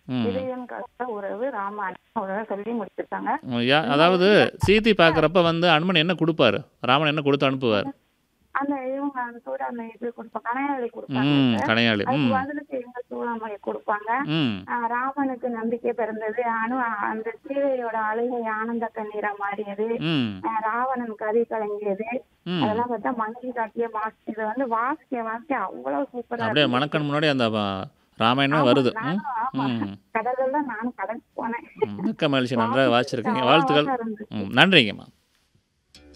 ம் இதயம் கலந்த உறவு ராம அவ்வளவுதான் சொல்லி முடிச்சிருக்காங்க ம், யா அதாவது சீதை பார்க்குறப்ப வந்து அனுமன் என்ன கொடுப்பாரு ராமன் என்ன கொடுத்து அனுப்புவார் அந்த இவங்க அந்த சூடாமணி இது கொடுப்பாங்க கனையாளி கொடுப்பாங்க ம் சார். கனையாளி அதுக்கு ம் பதிலுக்கு இவங்க சூடாமணி கொடுப்பாங்க ம் ஆஹ் ராமனுக்கு நம்பிக்கை பிறந்தது அனு அந்த சீதையோட அழுகை ஆனந்த கண்ணீரா மாறியது ம் ஆஹ் ராவணன் கதை கலங்கியது ம் அதெல்லாம் பார்த்தா மங்கி காட்டிய மாஸ்க் இதை வந்து வாசிக்க வாசிக்க அவ்வளவு சூப்பரா அப்படியே இருந்துச்சு. மணக்கண் முன்னாடி அந்த வ- ராமாயணமே ஆமா, வருது ம் நானும் ஆமா ம் கடல்ல நானும் கடலுக்கு போனேன் ம் மிக்க மகிழ்ச்சி நன்றாக வாசிச்சிருக்கீங்க அவ்வளவு வாழ்த்துக்கள் அழகா இருந்துச்சு. ம் நன்றிங்கம்மா